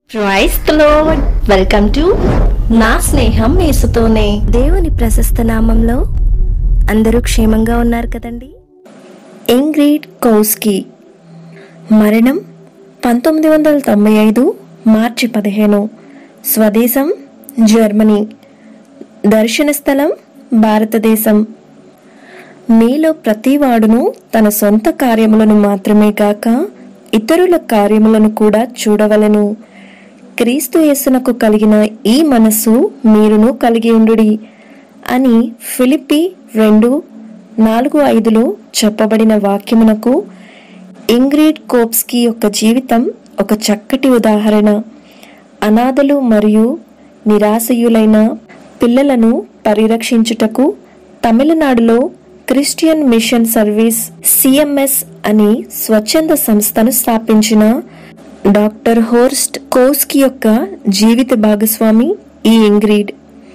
praise lord welcome to నా స్నేహం యేసుతోనే దేవుని ప్రశస్త నామంలో అందరూ క్షేమంగా ఉన్నారు కదండి ఇంగ్రీడ్ కౌస్కి మరణం పంతొమ్మిది వందల తొంభై ఐదు మార్చి పదిహేను స్వదేశం జర్మనీ దర్శన స్థలం భారతదేశం మీలో ప్రతివాడును తన సొంత కార్యములను మాత్రమే కాక ఇతరుల కార్యములను కూడా చూడవలెను క్రీస్తు యేసునకు కలిగిన ఈ మనస్సు మీరును కలిగి ఉండుడి అని ఫిలిప్పి రెండు నాలుగు ఐదులో చెప్పబడిన వాక్యమునకు ఇంగ్రీడ్ కోప్స్కి యొక్క జీవితం ఒక చక్కటి ఉదాహరణ అనాథలు మరియు నిరాశయులైన పిల్లలను పరిరక్షించుటకు తమిళనాడులో క్రిస్టియన్ మిషన్ సర్వీస్ సిఎంఎస్ అని స్వచ్ఛంద సంస్థను స్థాపించిన డాక్టర్ హోర్స్ట్ కోస్కి యొక్క జీవిత భాగస్వామి ఈ ఇంగ్రీడ్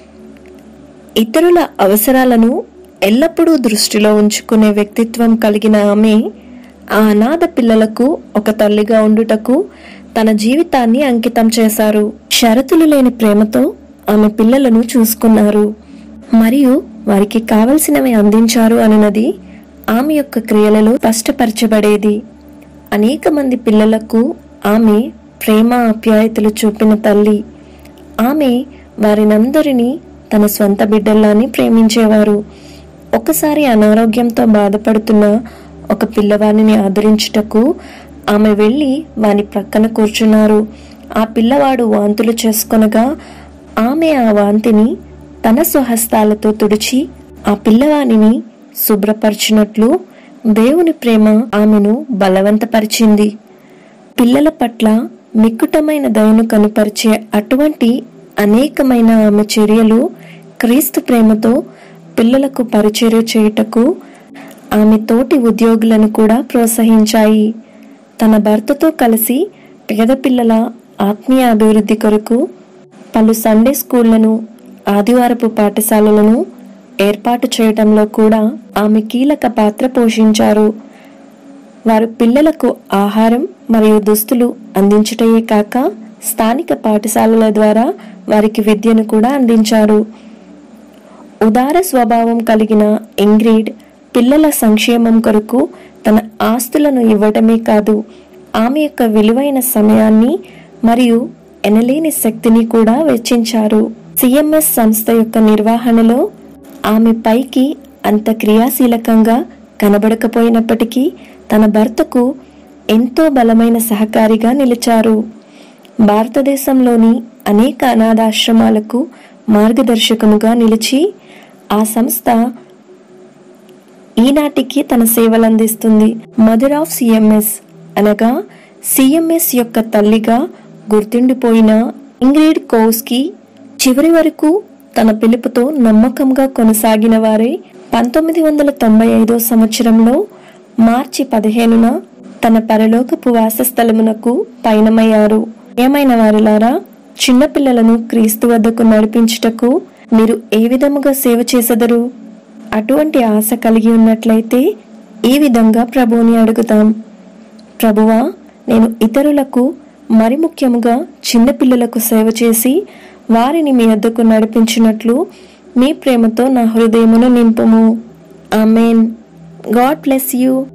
ఇతరుల అవసరాలను ఎల్లప్పుడూ దృష్టిలో ఉంచుకునే వ్యక్తిత్వం కలిగిన ఆమె ఆ అనాథ పిల్లలకు ఒక తల్లిగా ఉండుటకు తన జీవితాన్ని అంకితం చేశారు షరతులు లేని ప్రేమతో ఆమె పిల్లలను చూసుకున్నారు మరియు వారికి కావలసినవి అందించారు అనున్నది ఆమె యొక్క క్రియలలో స్పష్టపరచబడేది అనేక మంది పిల్లలకు ఆమె ప్రేమ ఆప్యాయతలు చూపిన తల్లి ఆమె వారినందరినీ తన స్వంత బిడ్డల్లాని ప్రేమించేవారు ఒకసారి అనారోగ్యంతో బాధపడుతున్న ఒక పిల్లవాడిని ఆదరించుటకు ఆమె వెళ్ళి వాని ప్రక్కన కూర్చున్నారు ఆ పిల్లవాడు వాంతులు చేసుకొనగా ఆమె ఆ వాంతిని తన స్వహస్తాలతో తుడిచి ఆ పిల్లవానిని శుభ్రపరిచినట్లు దేవుని ప్రేమ ఆమెను బలవంతపరిచింది పిల్లల పట్ల మిక్కుటమైన దయను కనుపరిచే అటువంటి అనేకమైన ఆమె చర్యలు క్రీస్తు ప్రేమతో పిల్లలకు పరిచర్య చేయుటకు ఆమె తోటి ఉద్యోగులను కూడా ప్రోత్సహించాయి తన భర్తతో కలిసి పేద పిల్లల ఆత్మీయ అభివృద్ధి కొరకు పలు సండే స్కూళ్లను ఆదివారపు పాఠశాలలను ఏర్పాటు చేయడంలో కూడా ఆమె కీలక పాత్ర పోషించారు వారు పిల్లలకు ఆహారం మరియు దుస్తులు అందించటయే కాక స్థానిక పాఠశాలల ద్వారా వారికి విద్యను కూడా అందించారు ఉదార స్వభావం కలిగిన ఇంగ్రీడ్ పిల్లల సంక్షేమం కొరకు తన ఆస్తులను ఇవ్వటమే కాదు ఆమె యొక్క విలువైన సమయాన్ని మరియు ఎనలేని శక్తిని కూడా వెచ్చించారు సిఎంఎస్ సంస్థ యొక్క నిర్వహణలో ఆమె పైకి అంత క్రియాశీలకంగా కనబడకపోయినప్పటికీ తన భర్తకు ఎంతో బలమైన సహకారిగా నిలిచారు భారతదేశంలోని అనేక అనాథాశ్రమాలకు మార్గదర్శకముగా నిలిచి ఆ సంస్థ ఈనాటికి తన సేవలు అందిస్తుంది మదర్ ఆఫ్ సిఎంఎస్ అనగా సిఎంఎస్ యొక్క తల్లిగా గుర్తుండిపోయిన ఇంగ్రీడ్ కోస్కి చివరి వరకు తన పిలుపుతో నమ్మకంగా కొనసాగిన వారే పంతొమ్మిది వందల తొంభై ఐదో సంవత్సరంలో మార్చి పదిహేనున తన పరలోకపు వాసస్థలమునకు పయనమయ్యారు ఏమైన వారిలారా చిన్నపిల్లలను క్రీస్తు వద్దకు నడిపించుటకు మీరు ఏ విధముగా సేవ చేసెదరు అటువంటి ఆశ కలిగి ఉన్నట్లయితే ఈ విధంగా ప్రభువుని అడుగుతాం ప్రభువా నేను ఇతరులకు మరి ముఖ్యముగా చిన్నపిల్లలకు సేవ చేసి వారిని మీ వద్దకు నడిపించినట్లు మీ ప్రేమతో నా హృదయమును నింపుము ఆమెన్ గాడ్ బ్లెస్ యూ